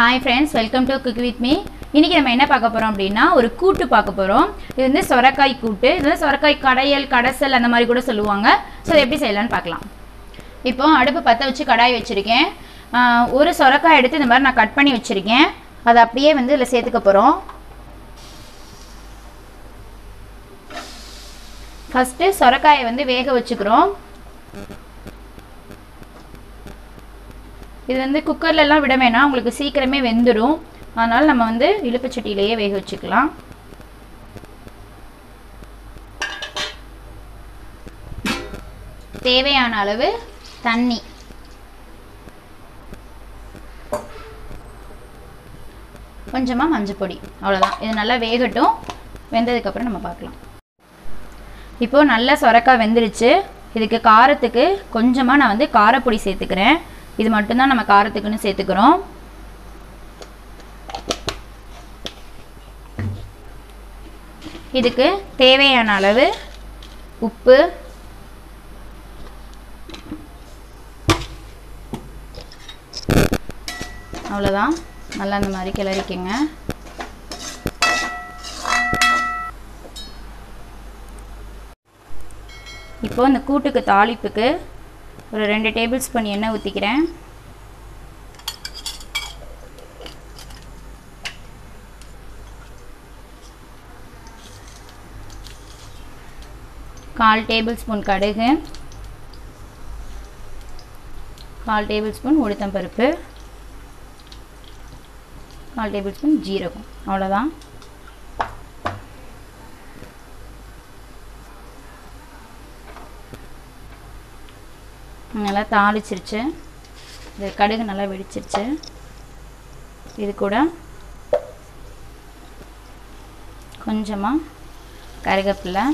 hi friends welcome to cook with me இன்றைக்கி நம்ம என்ன பார்க்க போகிறோம் அப்படின்னா ஒரு கூட்டு பார்க்க போகிறோம் இது வந்து சொரக்காய் கூட்டு இது வந்து சொரக்காய் கடையல் கடைசல் அந்த மாதிரி கூட சொல்லுவாங்க ஸோ இது எப்படி செய்யலாம்னு பார்க்கலாம் இப்போ அடுப்பு பற்ற வச்சு கடாய் வச்சுருக்கேன் ஆஹ் ஒரு சொரக்காய் எடுத்து இந்த மாதிரி நான் கட் பண்ணி வச்சுருக்கேன் அதை அப்படியே வந்து இதில் சேர்த்துக்க போகிறோம் ஃபஸ்ட்டு சொரக்காயை வந்து வேக வச்சுக்கிறோம் இது வந்து குக்கர்லலாம் விட வேணாம் உங்களுக்கு சீக்கிரமே வெந்துடும் அதனால் நம்ம வந்து இழுப்புச்சட்டியிலேயே வேக வச்சுக்கலாம் தேவையான அளவு தண்ணி கொஞ்சமாக மஞ்சள் பொடி அவ்வளோதான் இது நல்லா வேகட்டும் வெந்ததுக்கப்புறம் நம்ம பார்க்கலாம் இப்போது நல்லா சொரக்காய் வெந்துருச்சு இதுக்கு காரத்துக்கு கொஞ்சமாக நான் வந்து காரப்பொடி சேர்த்துக்கிறேன் இது மட்டும்தான் நம்ம காரத்துக்குன்னு சேர்த்துக்கிறோம் இதுக்கு தேவையான அளவு உப்பு அவ்வளோதான் நல்லா அந்த மாதிரி கிளறிக்கங்க இப்போது இந்த கூட்டுக்கு தாளிப்புக்கு ஒரு ரெண்டு டேபிள் ஸ்பூன் எண்ணெய் ஊற்றிக்கிறேன் கால் டேபிள் ஸ்பூன் கடுகு கால் டேபிள் ஸ்பூன் உளுத்தம் பருப்பு கால் டேபிள் ஸ்பூன் ஜீரகம் அவ்வளோதான் நல்லா தாளிச்சிருச்சு இது கடுகு நல்லா வெடிச்சிருச்சு இது கூட கொஞ்சமாக கருவேப்பிலை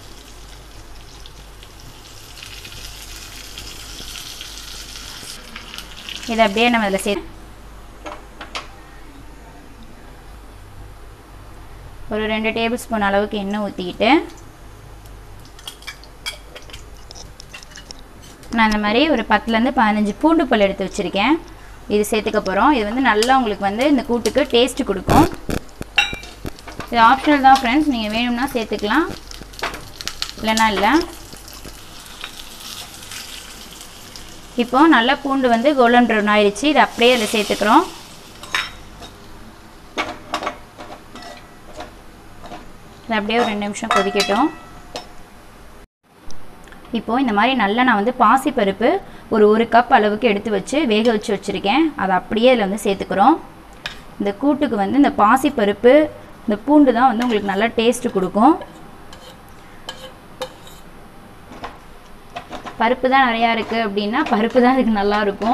இதை அப்படியே நம்ம இதில் சே ஒரு ரெண்டு டேபிள் ஸ்பூன் அளவுக்கு எண்ணெய் ஊற்றிக்கிட்டு நான் இந்த மாதிரி ஒரு பத்துலேருந்து பதினஞ்சு பூண்டு பல் எடுத்து வச்சுருக்கேன் இது சேர்த்துக்க போகிறோம் இது வந்து நல்லா உங்களுக்கு வந்து இந்த கூட்டுக்கு டேஸ்ட்டு கொடுக்கும் இது ஆப்ஷனல் தான் ஃப்ரெண்ட்ஸ் நீங்கள் வேணும்னா சேர்த்துக்கலாம் இல்லைன்னா இல்லை இப்போ நல்லா பூண்டு வந்து கோல்டன் ப்ரௌன் ஆயிடுச்சு இது அப்படியே அதில் சேர்த்துக்கிறோம் இது அப்படியே ஒரு ரெண்டு நிமிஷம் கொதிக்கட்டும் இப்போது இந்த மாதிரி நல்லா நான் வந்து பாசிப்பருப்பு ஒரு ஒரு கப் அளவுக்கு எடுத்து வச்சு வேக வச்சு வச்சுருக்கேன் அதை அப்படியே இதில் வந்து சேர்த்துக்கிறோம் இந்த கூட்டுக்கு வந்து இந்த பாசிப்பருப்பு இந்த பூண்டு தான் வந்து உங்களுக்கு நல்லா டேஸ்ட்டு கொடுக்கும் பருப்பு தான் நிறையா இருக்குது அப்படின்னா பருப்பு தான் இதுக்கு நல்லாயிருக்கும்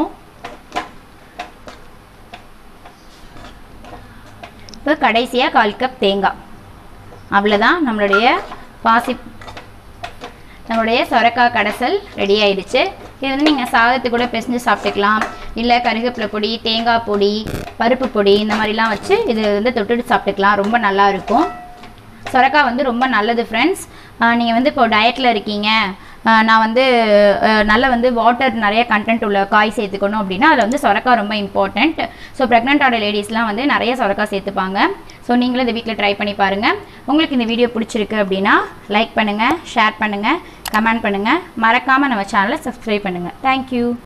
இப்போ கடைசியாக கால் கப் தேங்காய் அவ்வளோதான் நம்மளுடைய பாசி நம்மளுடைய சொரக்காய் கடைசல் ரெடி ஆயிடுச்சு இது வந்து நீங்கள் சாதத்து கூட பிசைஞ்சு சாப்பிட்டுக்கலாம் இல்லை கருவேப்பிலை பொடி தேங்காய் பொடி பருப்பு பொடி இந்த மாதிரிலாம் வச்சு இது வந்து தொட்டுட்டு சாப்பிட்டுக்கலாம் ரொம்ப நல்லா இருக்கும் சொரக்காய் வந்து ரொம்ப நல்லது ஃப்ரெண்ட்ஸ் நீங்கள் வந்து இப்போ டயட்டில் இருக்கீங்க நான் வந்து நல்ல வந்து வாட்டர் நிறைய கண்டென்ட் உள்ள காய் சேர்த்துக்கணும் அப்படின்னா அதில் வந்து சொரக்காய் ரொம்ப இம்பார்ட்டண்ட் ஸோ ப்ரெக்னென்ட்டான லேடிஸ்லாம் வந்து நிறைய சொரக்காய் சேர்த்துப்பாங்க ஸோ நீங்களும் இந்த வீட்டில் ட்ரை பண்ணி பாருங்கள் உங்களுக்கு இந்த வீடியோ பிடிச்சிருக்கு அப்படின்னா லைக் பண்ணுங்கள் ஷேர் பண்ணுங்கள் கமெண்ட் பண்ணுங்கள் மறக்காமல் நம்ம சேனலை சப்ஸ்கிரைப் பண்ணுங்கள் தேங்க்யூ